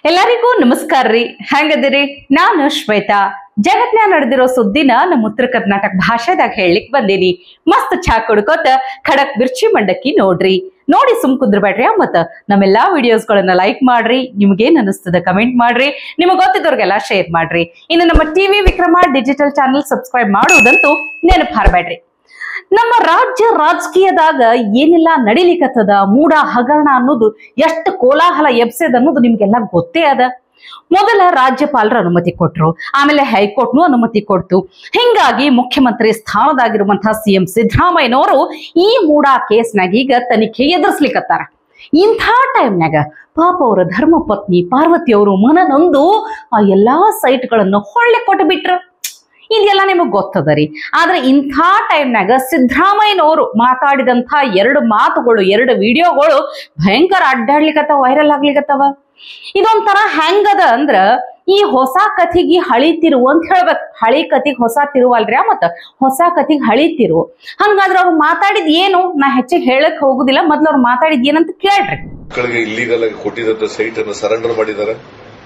ಎಲ್ಲರಿಗೂ ನಮಸ್ಕಾರ ರೀ ಹೆಂಗದಿರಿ ನಾನು ಶ್ವೇತಾ ಜಗತ್ನ್ಯಾಗ ನಡೆದಿರೋ ಸುದ್ದಿನ ನಮ್ಮ ಉತ್ತರ ಕರ್ನಾಟಕ ಭಾಷೆದಾಗ ಹೇಳಲಿಕ್ ಬಂದೀನಿ ಮಸ್ತ್ ಚಾ ಕುಡ್ಕೋತ ಖಡಕ್ ಮಿರ್ಚಿ ಮಂಡಕ್ಕಿ ನೋಡ್ರಿ ನೋಡಿ ಸುಮ್ ಕುಂದ್ರಬೇಡ್ರಿ ಮತ್ತ ನಮ್ಮೆಲ್ಲಾ ವಿಡಿಯೋಸ್ಗಳನ್ನ ಲೈಕ್ ಮಾಡ್ರಿ ನಿಮ್ಗೇನ್ ಅನಿಸ್ತದ ಕಮೆಂಟ್ ಮಾಡ್ರಿ ನಿಮಗ್ ಗೊತ್ತಿದ್ದವ್ರಿಗೆಲ್ಲ ಶೇರ್ ಮಾಡ್ರಿ ಇನ್ನು ನಮ್ಮ TV Vikrama digital channel subscribe ಮಾಡುವುದಂತೂ ನೆನಪು ಹಾರಬೇಡ್ರಿ ನಮ್ಮ ರಾಜ್ಯ ರಾಜಕೀಯದಾಗ ಏನೆಲ್ಲ ನಡಿಲಿಕತ್ತದ ಮೂಡ ಹಗರಣ ಅನ್ನೋದು ಎಷ್ಟು ಕೋಲಾಹಲ ಎಬ್ಸೆದ ಅನ್ನೋದು ನಿಮ್ಗೆಲ್ಲ ಗೊತ್ತೇ ಅದ ಮೊದಲ ರಾಜ್ಯಪಾಲರ ಅನುಮತಿ ಕೊಟ್ರು ಆಮೇಲೆ ಹೈಕೋರ್ಟ್ನು ಅನುಮತಿ ಕೊಡ್ತು ಹಿಂಗಾಗಿ ಮುಖ್ಯಮಂತ್ರಿ ಸ್ಥಾನದಾಗಿರುವಂತಹ ಸಿಎಂ ಸಿದ್ದರಾಮಯ್ಯನವರು ಈ ಮೂಡ ಕೇಸ್ನಾಗ ಈಗ ತನಿಖೆ ಎದುರಿಸ್ಲಿಕತ್ತಾರ ಇಂಥ ಟೈಮ್ನಾಗ ಪಾಪ ಅವರ ಧರ್ಮ ಪತ್ನಿ ಪಾರ್ವತಿ ಅವರು ಮನನೊಂದು ಆ ಎಲ್ಲಾ ಸೈಟ್ಗಳನ್ನು ಹೊಳ್ಳೆ ಕೊಟ್ಟು ಬಿಟ್ರು ಇದೆಲ್ಲ ನಿಮಗೆ ಗೊತ್ತದ ರೀ ಆದ್ರೆ ಇಂಥ ಟೈಮ್ನಾಗ ಸಿದ್ದರಾಮಯ್ಯನವರು ಮಾತಾಡಿದಂಥ ಎರಡು ಮಾತುಗಳು ಎರಡು ವಿಡಿಯೋಗಳು ಭಯಂಕರ ಅಡ್ಡಾಡ್ಲಿಕತ್ತಾವ ವೈರಲ್ ಆಗ್ಲಿಕತ್ತಾವ ಇದೊಂಥರ ಹೆಂಗದ ಅಂದ್ರ ಈ ಹೊಸ ಕಥಿಗೆ ಹಳಿ ತಿರುವು ಅಂತ ಹೇಳ್ಬೇಕು ಹಳಿ ಕಥಿಗ್ ಹೊಸ ತಿರುವಲ್ರಿ ಮತ್ತ ಹೊಸ ಕಥಿಗ್ ಹಳಿ ತಿರುವು ಹಂಗಾದ್ರೆ ಅವ್ರು ಮಾತಾಡಿದ್ ಏನು ನಾ ಹೆಚ್ಚಿಗೆ ಹೇಳಕ್ ಹೋಗುದಿಲ್ಲ ಮೊದ್ಲು ಅವ್ರು ಮಾತಾಡಿದ್ ಏನಂತ ಕೇಳ್ರಿ ಮಕ್ಕಳಿಗೆ ಇಲ್ಲಿಗಲ್ ಆಗಿ ಕೊಟ್ಟಿದ್ದ ಸೈಟ್ ಅನ್ನು ಸರೆಂಡರ್ ಮಾಡಿದ್ದಾರೆ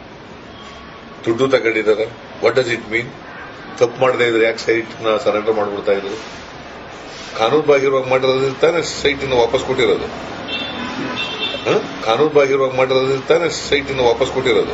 ದುಡ್ಡು ತಗೊಂಡಿದ್ದಾರೆ ವಾಟ್ ಡಸ್ ಇಟ್ ಮೀನ್ ತಪ್ಪು ಮಾಡದೇ ಇದ್ರೆ ಯಾಕೆ ಸೈಟ್ ನ ಸರೆಂಡರ್ ಮಾಡ್ಬಿಡ್ತಾ ಇದ್ರು ಕಾನೂನು ಬಾಹಿರವಾಗಿ ಮಾಡಿರೋದ್ರಿಂದ ತಾನೇ ಸೈಟ್ ಅನ್ನು ವಾಪಸ್ ಕೊಟ್ಟಿರೋದು ಹ? ಕಾನೂನು ಬಾಹಿರವಾಗಿ ಮಾಡಿರೋದ್ರಿಂದ ತಾನೇ ಸೈಟ್ ಅನ್ನು ವಾಪಸ್ ಕೊಟ್ಟಿರೋದು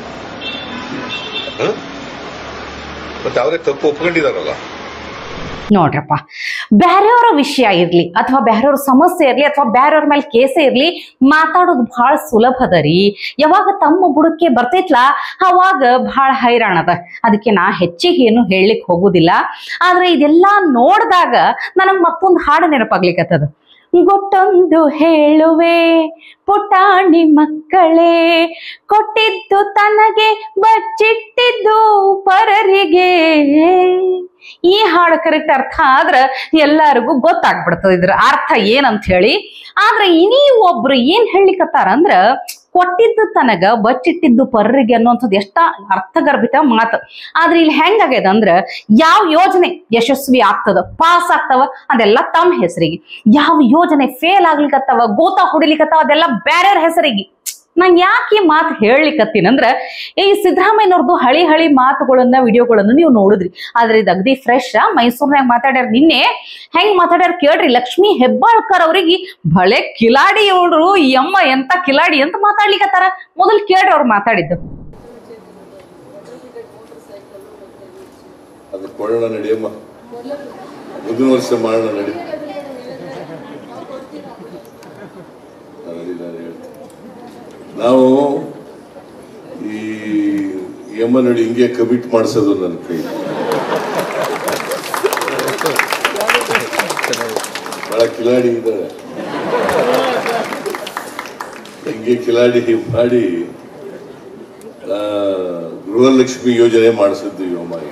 ಹ? ಮತ್ತೆ ಅವರೇ ತಪ್ಪು ಒಪ್ಕೊಂಡಿದಾರಲ್ಲ ನೋಡ್ರಪ್ಪ ಬ್ಯಾರೆಯವರ ವಿಷಯ ಇರ್ಲಿ ಅಥವಾ ಬ್ಯಾರೆಯವ್ರ ಸಮಸ್ಯೆ ಇರ್ಲಿ ಅಥವಾ ಬ್ಯಾರೆಯವ್ರ ಮೇಲೆ ಕೇಸೇ ಇರ್ಲಿ ಮಾತಾಡೋದು ಬಹಳ ಸುಲಭ ಅದ ರೀ ಯಾವಾಗ ತಮ್ಮ ಬುಡಕ್ಕೆ ಬರ್ತೈತ್ಲ ಅವಾಗ ಬಹಳ ಹೈರಾಣ ಅದ ಅದಕ್ಕೆ ನಾ ಹೆಚ್ಚಿಗೆ ಏನು ಹೇಳಲಿಕ್ಕೆ ಹೋಗುದಿಲ್ಲ ಆದ್ರೆ ಇದೆಲ್ಲ ನೋಡಿದಾಗ ನನಗ್ ಮತ್ತೊಂದು ಹಾಡು ನೆನಪಾಗ್ಲಿಕ್ಕತ್ತದ ಗೊಟ್ಟೊಂದು ಹೇಳುವೆ ಪುಟಾಣಿ ಮಕ್ಕಳೇ ಕೊಟ್ಟಿದ್ದು ತನಗೆ ಬಚ್ಚಿಟ್ಟಿದ್ದು ಪರರಿಗೆ ಈ ಹಾಡು ಕರೆಕ್ಟ್ ಅರ್ಥ ಆದ್ರ ಎಲ್ಲರಿಗೂ ಗೊತ್ತಾಗ್ಬಿಡ್ತದ ಇದ್ರ ಅರ್ಥ ಏನಂತ ಹೇಳಿ ಆದ್ರೆ ಇನಿ ಒಬ್ರು ಏನ್ ಹೇಳಿಕತ್ತಾರ ಅಂದ್ರ ಕೊಟ್ಟಿದ್ದು ತನಗ ಬಚ್ಚಿಟ್ಟಿದ್ದು ಪರ್ರಿಗೆ ಅನ್ನುವಂಥದ್ದು ಎಷ್ಟ ಅರ್ಥಗರ್ಭಿತ ಮಾತು ಆದ್ರೆ ಇಲ್ಲಿ ಹೆಂಗಾಗ್ಯದ ಅಂದ್ರ ಯಾವ ಯೋಜನೆ ಯಶಸ್ವಿ ಆಗ್ತದ ಪಾಸ್ ಆಗ್ತವ ಅದೆಲ್ಲ ತಮ್ಮ ಹೆಸರಿಗೆ ಯಾವ ಯೋಜನೆ ಫೇಲ್ ಆಗ್ಲಿಕತ್ತವ ಗೋತಾ ಹೊಡಿಲಿಕತ್ತವ ಅದೆಲ್ಲ ಬ್ಯಾರ್ಯಾರ ಹೆಸರಿಗೆ ನಾ ಯಾಕೆ ಈ ಮಾತು ಹೇಳಲಿಕತ್ತೀನಂದ್ರ ಈ ಸಿದ್ದರಾಮಯ್ಯನವ್ರದ್ದು ಹಳಿ ಹಳಿ ಮಾತುಗಳನ್ನ ವಿಡಿಯೋಗಳನ್ನು ನೀವು ನೋಡಿದ್ರಿ ಆದ್ರೆ ಇದು ಅಗದಿ ಫ್ರೆಶ್ ಮೈಸೂರ್ನಾಗ ಮಾತಾಡ್ಯಾರ ನಿನ್ನೆ ಹೆಂಗ್ ಮಾತಾಡ್ಯಾರ ಕೇಳ್ರಿ ಲಕ್ಷ್ಮಿ ಹೆಬ್ಬಾಳ್ಕರ್ ಅವ್ರಿಗೆ ಬಳೆ ಕಿಲಾಡಿ ಇವ್ರು ಯಮ್ಮ ಎಂತ ಕಿಲಾಡಿ ಅಂತ ಮಾತಾಡ್ಲಿಕತ್ತಾರ ಮೊದಲು ಕೇಳ್ರಿ ಅವ್ರು ಮಾತಾಡಿದ್ದು ಅದು ಕೊಡೋಣ ನಡಿಯಮ್ಮ ಮುಂದಿನ ವರ್ಷ ಮಾಡೋಣ ನಡಿ ನಡಿ, ನಾನು ಹೇಳ್ತೀನಿ. ನಾವು ಈ ಯಮ್ಮ ನಡಿ ಹಿಂಗೆ ಕಮಿಟ್ ಮಾಡಿಸೋದು ನನ್ನ ಕೈ ಬಹಳ ಕಿಲಾಡಿ ಇದ್ದಾರೆ ಹಿಂಗೆ ಕಿಲಾಡಿ ಮಾಡಿ ಆ, ಗೃಹಲಕ್ಷ್ಮಿ ಯೋಜನೆ ಮಾಡಿಸಿದ್ದು ಯಮ್ಮ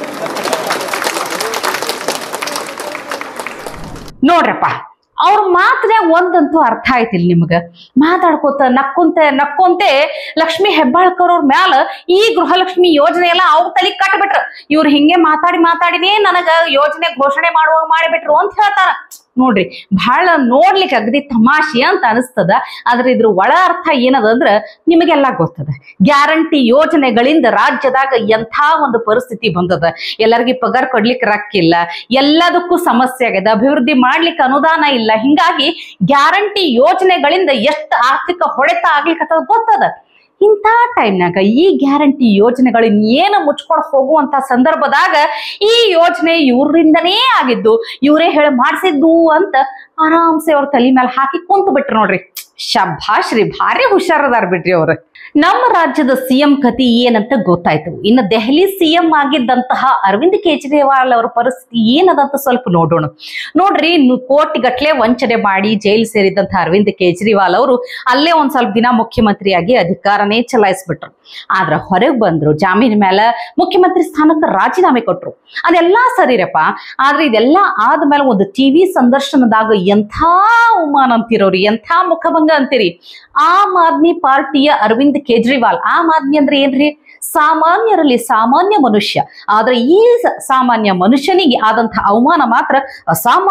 ನೋಡ್ರಪ್ಪ ಅವ್ರ ಮಾತಿನ್ಯಾಗ ಒಂದಂತೂ ಅರ್ಥ ಆಯ್ತಿಲ್ಲ ನಿಮ್ಗ ಮಾತಾಡ್ಕೋತ ನಕ್ಕೊಂತ ನಕ್ಕೊಂತೆ ಲಕ್ಷ್ಮಿ ಹೆಬ್ಬಾಳ್ಕರ್ ಅವ್ರ ಮ್ಯಾಲ ಈ ಗೃಹಲಕ್ಷ್ಮಿ ಯೋಜನೆ ಎಲ್ಲ ಅವ್ರ ತಲೆ ಕಟ್ಬಿಟ್ರ ಇವ್ರು ಹಿಂಗೆ ಮಾತಾಡಿ ಮಾತಾಡಿನೇ ನನಗ ಯೋಜನೆ ಘೋಷಣೆ ಮಾಡುವಾಗ ಮಾಡಿಬಿಟ್ರು ಅಂತ ಹೇಳ್ತಾರ ನೋಡ್ರಿ ಬಹಳ ನೋಡ್ಲಿಕ್ಕೆ ಅಗದಿ ತಮಾಷೆ ಅಂತ ಅನಿಸ್ತದ ಆದ್ರೆ ಇದ್ರ ಒಳ ಅರ್ಥ ಏನದ ಅಂದ್ರ ನಿಮಗೆಲ್ಲ ಗೊತ್ತದ ಗ್ಯಾರಂಟಿ ಯೋಜನೆಗಳಿಂದ ರಾಜ್ಯದಾಗ ಎಂಥ ಒಂದು ಪರಿಸ್ಥಿತಿ ಬಂದದ ಎಲ್ಲರಿಗೂ ಪಗಾರ ಕೊಡ್ಲಿಕ್ಕೆ ರೊಕ್ಕಿಲ್ಲ ಎಲ್ಲದಕ್ಕೂ ಸಮಸ್ಯೆ ಆಗ್ಯದ ಅಭಿವೃದ್ಧಿ ಮಾಡ್ಲಿಕ್ಕೆ ಅನುದಾನ ಇಲ್ಲ ಹಿಂಗಾಗಿ ಗ್ಯಾರಂಟಿ ಯೋಜನೆಗಳಿಂದ ಎಷ್ಟು ಆರ್ಥಿಕ ಹೊಡೆತ ಆಗ್ಲಿಕ್ಕತ್ತದ ಗೊತ್ತದ ಇಂಥ ಟೈಮ್ನಾಗ ಈ ಗ್ಯಾರಂಟಿ ಯೋಜನೆಗಳನ್ನ ಏನು ಮುಚ್ಕೊಂಡು ಹೋಗುವಂತ ಸಂದರ್ಭದಾಗ ಈ ಯೋಜನೆ ಇವ್ರಿಂದನೇ ಆಗಿದ್ದು ಇವರೇ ಹೇಳಿ ಮಾಡಿಸಿದ್ದು ಅಂತ ಆರಾಮ್ಸೆ ಅವ್ರ ತಲೆ ಮೇಲೆ ಹಾಕಿ ಕುಂತು ಬಿಟ್ರು ನೋಡ್ರಿ ಶಭಾಷ್ ರೀ ಭಾರಿ ಹುಷಾರದಾರ್ ಬಿಡ್ರಿ ಅವ್ರು ನಮ್ಮ ರಾಜ್ಯದ ಸಿಎಂ ಕತಿ ಏನಂತ ಗೊತ್ತಾಯ್ತು ಇನ್ನು ದೆಹಲಿ ಸಿಎಂ ಆಗಿದ್ದಂತಹ ಅರವಿಂದ್ ಕೇಜ್ರಿವಾಲ್ ಅವರ ಪರಿಸ್ಥಿತಿ ಏನದಂತ ಸ್ವಲ್ಪ ನೋಡೋಣ ನೋಡ್ರಿ ಕೋಟಿಗಟ್ಲೆ ವಂಚನೆ ಮಾಡಿ ಜೈಲು ಸೇರಿದಂತಹ ಅರವಿಂದ್ ಕೇಜ್ರಿವಾಲ್ ಅವರು ಅಲ್ಲೇ ಒಂದ್ ಸ್ವಲ್ಪ ದಿನ ಮುಖ್ಯಮಂತ್ರಿಯಾಗಿ ಅಧಿಕಾರನೇ ಚಲಾಯಿಸ್ಬಿಟ್ರು ಆದ್ರ ಹೊರಗೆ ಬಂದ್ರು ಜಾಮೀನ್ ಮೇಲೆ ಮುಖ್ಯಮಂತ್ರಿ ಸ್ಥಾನಕ್ಕೆ ರಾಜೀನಾಮೆ ಕೊಟ್ರು ಅದೆಲ್ಲಾ ಸರಿರಪ್ಪ ಆದ್ರೆ ಇದೆಲ್ಲ ಆದ್ಮೇಲೆ ಒಂದು ಟಿವಿ ಸಂದರ್ಶನದಾಗ ಎಂಥ ಅವಮಾನ ಅಂತಿರೋರಿ ಎಂಥ ಮುಖಭಂಗ ಅಂತೀರಿ ಆಮ್ ಆದ್ಮಿ ಪಾರ್ಟಿಯ ಅರವಿಂದ್ ಕೇಜ್ರಿವಾಲ್ ಆಮ್ ಆದ್ಮಿ ಅಂದ್ರೆ ಏನ್ರಿ ಸಾಮಾನ್ಯರಲ್ಲಿ ಸಾಮಾನ್ಯ ಮನುಷ್ಯ ಆದ್ರೆ ಈ ಸ- ಸಾಮಾನ್ಯ ಮನುಷ್ಯನಿಗೆ ಆದಂತಹ ಅವಮಾನ ಮಾತ್ರ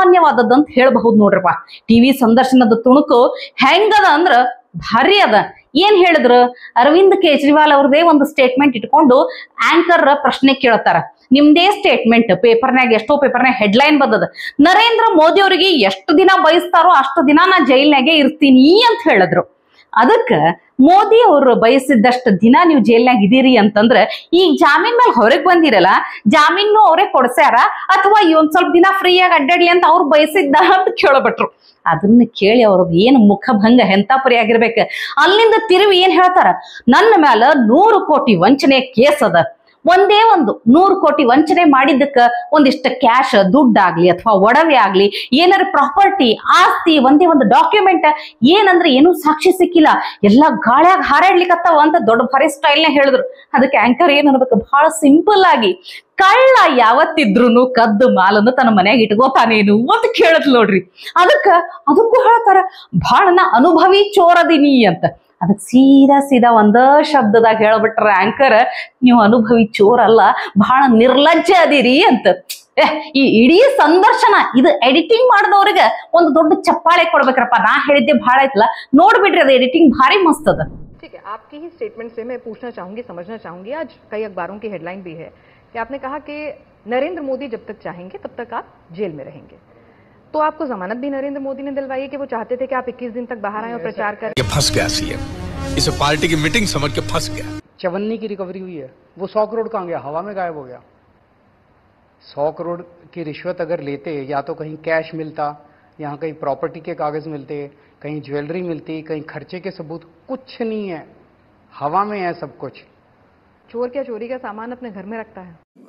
ಅಸಾಮಾನ್ಯವಾದದ್ದಂತ ಹೇಳಬಹುದು ನೋಡ್ರಪ್ಪ ಟಿವಿ ಸಂದರ್ಶನದ ತುಣುಕು ಹೆಂಗದ ಅಂದ್ರ ಭಾರಿ ಅದ ಏನ್ ಹೇಳಿದ್ರು ಅರವಿಂದ್ ಕೇಜ್ರಿವಾಲ್ ಅವ್ರದೇ ಒಂದು ಸ್ಟೇಟ್ಮೆಂಟ್ ಇಟ್ಕೊಂಡು ಆಂಕರ್ ಪ್ರಶ್ನೆ ಕೇಳ್ತಾರ ನಿಮ್ದೇ ಸ್ಟೇಟ್ಮೆಂಟ್ ಪೇಪರ್ನಾಗ ಎಷ್ಟೋ ಪೇಪರ್ನಾಗ ಹೆಡ್ಲೈನ್ ಬಂದದ ನರೇಂದ್ರ ಮೋದಿ ಅವರಿಗೆ ಎಷ್ಟು ದಿನ ಬಯಸ್ತಾರೋ ಅಷ್ಟು ದಿನ ನಾ ಜೈಲ್ನಾಗೆ ಇರ್ತೀನಿ ಅಂತ ಹೇಳಿದ್ರು ಅದಕ್ಕ ಮೋದಿ ಅವರು ಬಯಸಿದ್ದಷ್ಟು ದಿನ ನೀವು ಜೈಲ್ನಾಗ ಇದೀರಿ ಅಂತಂದ್ರ ಈಗ ಜಾಮೀನ್ ಮೇಲೆ ಹೊರಗ್ ಬಂದಿರಲ್ಲ ಜಾಮೀನು ಅವರೇ ಕೊಡ್ಸ್ಯಾರ ಅಥವಾ ಈ ಒಂದ್ ಸ್ವಲ್ಪ ದಿನ ಫ್ರೀಯಾಗಿ ಅಡ್ಡಾಡ್ಲಿ ಅಂತ ಅವ್ರು ಬಯಸಿದ್ದ ಅಂತ ಕೇಳಬಿಟ್ರು ಅದನ್ನ ಕೇಳಿ ಅವ್ರದ್ದು ಏನು ಮುಖಭಂಗ ಹೆಂತಾಪರಿ ಆಗಿರ್ಬೇಕು ಅಲ್ಲಿಂದ ತಿರುವಿ ಏನ್ ಹೇಳ್ತಾರ ನನ್ನ ಮ್ಯಾಲ ನೂರು ಕೋಟಿ ವಂಚನೆ ಕೇಸ್ ಅದ ಒಂದೇ ಒಂದು ನೂರು ಕೋಟಿ ವಂಚನೆ ಮಾಡಿದ್ದಕ್ಕ ಒಂದಿಷ್ಟ ಕ್ಯಾಶ್ ದುಡ್ಡಾಗ್ಲಿ ಅಥವಾ ಒಡವೆ ಆಗ್ಲಿ ಏನಾರ ಪ್ರಾಪರ್ಟಿ ಆಸ್ತಿ ಒಂದೇ ಒಂದು ಡಾಕ್ಯುಮೆಂಟ್ ಏನಂದ್ರೆ ಏನೂ ಸಾಕ್ಷಿ ಸಿಕ್ಕಿಲ್ಲ ಎಲ್ಲಾ ಗಾಳ್ಯಾಗ ಹಾರಾಡ್ಲಿಕ್ಕತ್ತಾವ ಅಂತ ದೊಡ್ಡ ಭಾರಿ ಸ್ಟೈಲ್ನ ಹೇಳಿದ್ರು ಅದಕ್ಕೆ ಆಂಕರ್ ಏನ್ ಅನ್ಬೇಕು ಬಹಳ ಸಿಂಪಲ್ ಆಗಿ ಕಳ್ಳ ಯಾವತ್ತಿದ್ರುನು ಕದ್ದು ಮಾಲನ್ನು ತನ್ನ ಮನ್ಯಾಗ ಇಟ್ಕೋತಾನೇನು ಅಂತ ಕೇಳತ್ ನೋಡ್ರಿ ಅದಕ್ಕ ಅದಕ್ಕೂ ಹೇಳ್ತಾರ ಬಹಳ ನಾ ಅನುಭವಿ ಚೋರದಿನಿ ಅಂತ ಅದಕ್ಕೆ ಸೀದಾ ಸೀದಾ ಒಂದ ಶಬ್ದದಾಗ ಹೇಳ್ಬಿಟ್ರ ಆಂಕರ್ ನೀವು ಅನುಭವಿ ಚೋರ್ ಅಲ್ಲ ಬಹಳ ನಿರ್ಲಜ್ಜ ಅದೀರಿ ಅಂತ ಏ, ಈ ಇಡೀ ಸಂದರ್ಶನ ಇದು ಎಡಿಟಿಂಗ್ ಮಾಡಿದವ್ರಿಗೆ ಒಂದು ದೊಡ್ಡ ಚಪ್ಪಾಳೆ ಕೊಡ್ಬೇಕ್ರಪ್ಪ ನಾ ಹೇಳಿದ್ದೆ ಬಹಳ ಐತಲ್ಲ ನೋಡ್ಬಿಡ್ರಿ ಅದು ಎಡಿಟಿಂಗ್ ಭಾರಿ ಮಸ್ತ್ ಅದ ठीक है आपकी ही स्टेटमेंट से मैं पूछना चाहूंगी समझना चाहूंगी आज कई अखबारों की हेडलाइन भी है कि आपने कहा कि नरेंद्र मोदी जब तक चाहेंगे तब तक आप जेल में रहेंगे तो आपको जमानत भी नरेंद्र मोदी ने दिलवाई है कि वो चाहते थे कि आप 21 दिन तक बाहर आए और प्रचार करें ये फंस गया सीएम इसे पार्टी की मीटिंग समझ के फंस गया चवन्नी की रिकवरी हुई है वो सौ करोड़ कहाँ गया हवा में गायब हो गया सौ करोड़ की रिश्वत अगर लेते या तो कहीं कैश मिलता यहाँ कहीं प्रॉपर्टी के कागज मिलते कहीं ज्वेलरी मिलती कहीं खर्चे के सबूत कुछ नहीं है हवा में है सब कुछ चोर क्या चोरी का सामान अपने घर में रखता है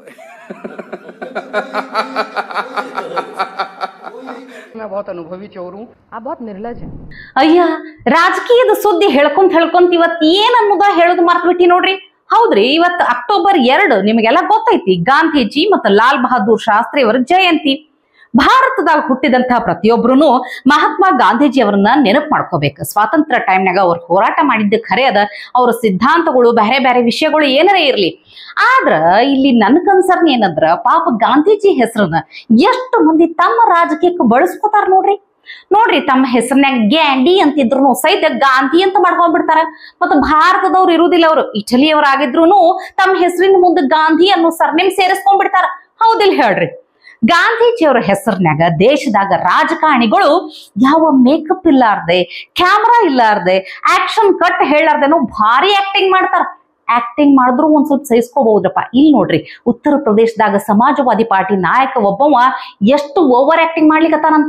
मैं बहुत अनुभवी चोर हूँ आप बहुत निर्लज हैं ಅಯ್ಯ ರಾಜಕೀಯದ ಸುದ್ದಿ ಹೇಳ್ಕೊಂತ ಹೇಳ್ಕೊಂತ ಇವತ್ ಏನ್ ಅನ್ನೋದ ಹೇಳೋದು ಮರ್ತ್ಬಿಟ್ಟಿ ನೋಡ್ರಿ ಹೌದ್ರಿ ಇವತ್ ಅಕ್ಟೋಬರ್ ಎರಡು ನಿಮಗೆಲ್ಲ ಗೊತ್ತೈತಿ ಗಾಂಧೀಜಿ ಮತ್ತು ಲಾಲ್ ಬಹದ್ದೂರ್ ಶಾಸ್ತ್ರಿ ಅವರ ಜಯಂತಿ ಭಾರತದಾಗ ಹುಟ್ಟಿದಂತಹ ಪ್ರತಿಯೊಬ್ರು ಮಹಾತ್ಮ ಗಾಂಧೀಜಿ ಅವರನ್ನ ನೆನಪು ಮಾಡ್ಕೋಬೇಕು ಸ್ವಾತಂತ್ರ್ಯ ಟೈಮ್ನಾಗ ಅವ್ರು ಹೋರಾಟ ಮಾಡಿದ್ದ ಖರೆ ಅದ ಅವ್ರ ಸಿದ್ಧಾಂತಗಳು ಬೇರೆ ಬೇರೆ ವಿಷಯಗಳು ಏನಾರೇ ಇರ್ಲಿ ಆದ್ರ ಇಲ್ಲಿ ನನ್ನ ಕನ್ಸರ್ನ್ ಏನಂದ್ರ ಪಾಪ ಗಾಂಧೀಜಿ ಹೆಸರನ್ನ ಎಷ್ಟು ಮಂದಿ ತಮ್ಮ ರಾಜಕೀಯಕ್ಕೆ ಬಳಸ್ಕೋತಾರ ನೋಡ್ರಿ ನೋಡ್ರಿ ತಮ್ಮ ಹೆಸರಿನ್ಯಾಗ ಗ್ಯಾಂಡಿ ಅಂತಿದ್ರು ಸಹಿತ ಗಾಂಧಿ ಅಂತ ಮಾಡ್ಕೊಂಡ್ಬಿಡ್ತಾರ ಮತ್ತು ಭಾರತದವ್ರು ಇರುವುದಿಲ್ಲ ಅವರು ಇಟಲಿಯವ್ರು ಆಗಿದ್ರು ತಮ್ಮ ಹೆಸರಿನ ಮುಂದೆ ಗಾಂಧಿ ಅನ್ನೋ ಸರ್ನೇಮ್ ಸೇರಿಸ್ಕೊಂಡ್ಬಿಡ್ತಾರ ಹೌದಿಲ್ಲ ಹೇಳ್ರಿ ಗಾಂಧೀಜಿಯವರ ಹೆಸರಿನ್ಯಾಗ ದೇಶದಾಗ ರಾಜಕಾರಣಿಗಳು ಯಾವ ಮೇಕಪ್ ಇಲ್ಲಾರ್ದೆ ಕ್ಯಾಮ್ರಾ ಇಲ್ಲಾರ್ದೆ ಆಕ್ಷನ್ ಕಟ್ ಹೇಳಾರ್ದೇನೋ ಭಾರಿ ಆಕ್ಟಿಂಗ್ ಮಾಡ್ತಾರ ಆಕ್ಟಿಂಗ್ ಮಾಡಿದ್ರು ಒಂದ್ ಸ್ವಲ್ಪ ಸಹಿಸ್ಕೋಬಹುದ್ರಪ್ಪ ಇಲ್ಲಿ ನೋಡ್ರಿ ಉತ್ತರ ಪ್ರದೇಶದಾಗ ಸಮಾಜವಾದಿ ಪಾರ್ಟಿ ನಾಯಕ ಒಬ್ಬವ ಎಷ್ಟು ಓವರ್ ಆಕ್ಟಿಂಗ್ ಮಾಡ್ಲಿಕತ್ತಾನಂತ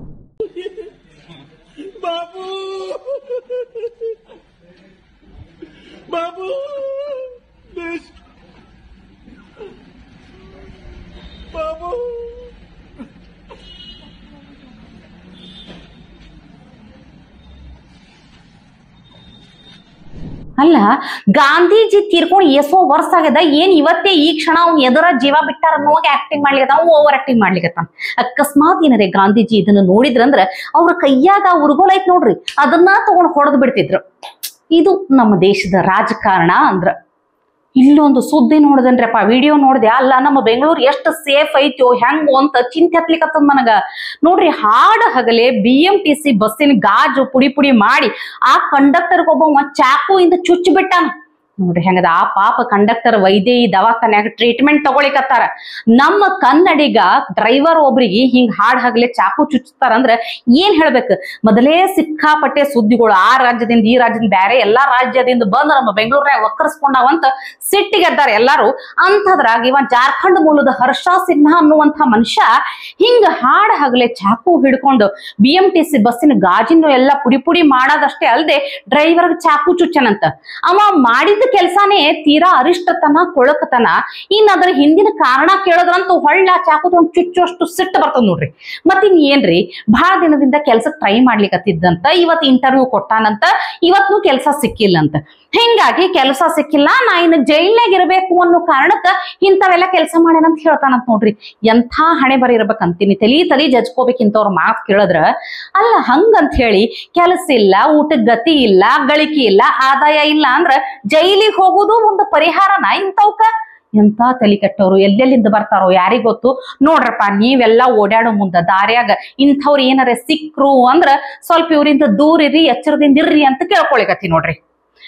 ಅಲ್ಲ ಗಾಂಧೀಜಿ ತೀರ್ಕೊಂಡು ಎಷ್ಟೋ ವರ್ಷ ಆಗ್ಯದ ಏನ್ ಇವತ್ತೇ ಈ ಕ್ಷಣ ಅವ್ನ ಎದುರ ಜೀವ ಬಿಟ್ಟಾರ ಅನ್ನೋವಾಗ ಆಕ್ಟಿಂಗ್ ಮಾಡ್ಲಿಕತ್ತ ಅವ್ ಓವರ್ ಆಕ್ಟಿಂಗ್ ಮಾಡ್ಲಿಕತ್ತಾನ ಅಕಸ್ಮಾತ್ ಏನಾರೆ ಗಾಂಧೀಜಿ ಇದನ್ನ ನೋಡಿದ್ರಂದ್ರ ಅವ್ರ ಕೈಯಾಗ ಉರ್ಗೋಲ್ ಐತ್ ನೋಡ್ರಿ ಅದನ್ನ ತಗೊಂಡ್ ಹೊಡೆದ್ ಬಿಡ್ತಿದ್ರು ಇದು ನಮ್ಮ ದೇಶದ ರಾಜಕಾರಣ ಅಂದ್ರ ಇಲ್ಲೊಂದು ಸುದ್ದಿ ನೋಡಿದನ್ರಪ್ಪ ವಿಡಿಯೋ ನೋಡಿದೆ ಅಲ್ಲ ನಮ್ಮ ಬೆಂಗಳೂರು ಎಷ್ಟು ಸೇಫ್ ಐತೋ ಹೆಂಗೋ ಅಂತ ಚಿಂತೆ ಹತ್ಲಿಕತ್ತದ ನನಗ ನೋಡ್ರಿ ಹಾಡ ಹಗಲೆ ಬಿ ಎಂ ಟಿ ಸಿ ಬಸ್ಸಿನ ಗಾಜು ಪುಡಿ ಪುಡಿ ಮಾಡಿ ಆ ಕಂಡಕ್ಟರ್ ಒಬ್ಬ ಚಾಕು ಇಂದ ಚುಚ್ಚಿ ಬಿಟ್ಟಾನ ನೋಡ್ರಿ ಹೆಂಗದ ಆ ಪಾಪ ಕಂಡಕ್ಟರ್ ವೈದ್ಯ ದವಾಖಾನ್ಯಾಗ ಟ್ರೀಟ್ಮೆಂಟ್ ತಗೊಳಿಕತ್ತಾರ ನಮ್ಮ ಕನ್ನಡಿಗ ಡ್ರೈವರ್ ಒಬ್ರಿಗೆ ಹಿಂಗ್ ಹಾಡ್ ಹಗಲೆ ಚಾಕು ಚುಚ್ಚುತ್ತಾರಂದ್ರ ಏನ್ ಹೇಳ್ಬೇಕು ಮೊದಲೇ ಸಿಕ್ಕಾಪಟ್ಟೆ ಸುದ್ದಿಗಳು ಆ ರಾಜ್ಯದಿಂದ ಈ ರಾಜ್ಯದಿಂದ ಬೇರೆ ಎಲ್ಲಾ ರಾಜ್ಯದಿಂದ ಬಂದು ನಮ್ಮ ಬೆಂಗಳೂರಿನಾಗ ಒಕ್ಕರ್ಸ್ಕೊಂಡಾವಂತ ಸಿಟ್ಟಿಗೆದ್ದಾರೆ ಎಲ್ಲಾರು ಅಂಥದ್ರಾಗ ಇವ ಜಾರ್ಖಂಡ್ ಮೂಲದ ಹರ್ಷ ಸಿನ್ಹಾ ಅನ್ನುವಂಥ ಮನುಷ್ಯ ಹಿಂಗ ಹಾಡ ಹಗಲೆ ಚಾಕು ಹಿಡ್ಕೊಂಡು ಬಿ ಎಂ ಟಿ ಸಿ ಬಸ್ಸಿನ ಗಾಜಿನ ಎಲ್ಲ ಪುಡಿ ಪುಡಿ ಮಾಡೋದಷ್ಟೇ ಅಲ್ಲದೆ ಡ್ರೈವರ್ಗೆ ಚಾಕು ಚುಚ್ಚನಂತ ಅವ ಮಾಡಿದ ಕೆಲಸನೇ ತೀರಾ ಅರಿಷ್ಟತನ ಕೊಳಕತನ ಇನ್ ಅದ್ರ ಹಿಂದಿನ ಕಾರಣ ಕೇಳಿದ್ರಂತೂ ಹೊಳ್ಳ ಚಾಕು ತಗೊಂಡ್ ಚುಚ್ಚುವಷ್ಟು ಸಿಟ್ಟು ಬರ್ತದ ನೋಡ್ರಿ ಮತ್ತಿನ್ ಏನ್ರಿ ಬಹಳ ದಿನದಿಂದ ಕೆಲ್ಸಕ್ಕೆ ಟ್ರೈ ಮಾಡ್ಲಿಕತ್ತಿದ್ದಂತ ಇವತ್ತು ಇಂಟರ್ವ್ಯೂ ಕೊಟ್ಟಾನಂತ ಇವತ್ನು ಕೆಲಸ ಸಿಕ್ಕಿಲ್ಲ ಅಂತ ಹಿಂಗಾಗಿ ಕೆಲಸ ಸಿಕ್ಕಿಲ್ಲ ನಾ ಇನ್ನು ಜೈಲ್ನಾಗ ಇರಬೇಕು ಅನ್ನೋ ಕಾರಣಕ್ಕ ಇಂಥವೆಲ್ಲ ಕೆಲಸ ಮಾಡ್ಯಾನಂತ ಹೇಳ್ತಾನಂತ ನೋಡ್ರಿ ಎಂಥ ಹಣೆ ಬರ ಇರ್ಬೇಕಂತೀನಿ ತಲಿ ತಲಿ ಜಜ್ಕೋಬೇಕು ಇಂಥವ್ರ ಮಾತು ಕೇಳಿದ್ರ ಅಲ್ಲ ಹಂಗಂತ ಹೇಳಿ ಕೆಲಸ ಇಲ್ಲ ಊಟದ ಗತಿ ಇಲ್ಲ ಗಳಿಕೆ ಇಲ್ಲ ಆದಾಯ ಇಲ್ಲ ಅಂದ್ರ ಜೈಲಿಗೆ ಹೋಗುದು ಒಂದು ಪರಿಹಾರನ ಇಂಥವ್ಕ ಎಂತ ತಲಿ ಕೆಟ್ಟವ್ರು ಎಲ್ಲೆಲ್ಲಿಂದ ಬರ್ತಾರೋ ಯಾರಿಗ್ ಗೊತ್ತು ನೋಡ್ರಪ್ಪ ನೀವೆಲ್ಲ ಓಡಾಡೋ ಮುಂದ ದಾರ್ಯಾಗ ಇಂಥವ್ರು ಏನಾರ ಸಿಕ್ರು ಅಂದ್ರ ಸ್ವಲ್ಪ ಇವ್ರಿಂದ ದೂರ ಇರ್ರಿ ಎಚ್ಚರದಿಂದ ಇರ್ರಿ ಅಂತ ಕೇಳ್ಕೊಳಿಕತ್ತಿ ನೋಡ್ರಿ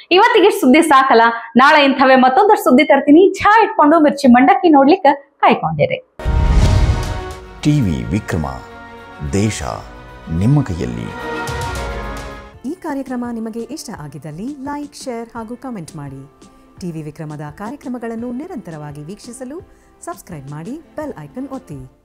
ಇವತ್ತಿಗೆ ಇಷ್ಟ್ ಸುದ್ದಿ ಸಾಕಲ್ಲ ನಾಳೆ ಇಂಥವೇ ಮತ್ತೊಂದಷ್ಟು ಸುದ್ದಿ ತರ್ತೀನಿ ಚಹಾ ಇಟ್ಕೊಂಡು ಮಿರ್ಚಿ ಮಂಡಕ್ಕಿ ನೋಡ್ಲಿಕ್ಕೆ ಕಾಯ್ಕೊಂಡಿರಿ ಟಿವಿ ವಿಕ್ರಮ ದೇಶ ನಿಮ್ಮ ಕೈಯಲ್ಲಿ ಈ ಕಾರ್ಯಕ್ರಮ ನಿಮಗೆ ಇಷ್ಟ ಆಗಿದ್ದಲ್ಲಿ ಲೈಕ್ ಶೇರ್ ಹಾಗೂ ಕಮೆಂಟ್ ಮಾಡಿ ಟಿವಿ ವಿಕ್ರಮದ ಕಾರ್ಯಕ್ರಮಗಳನ್ನು ನಿರಂತರವಾಗಿ ವೀಕ್ಷಿಸಲು ಸಬ್ಸ್ಕ್ರೈಬ್ ಮಾಡಿ ಬೆಲ್ ಐಕನ್ ಒತ್ತಿ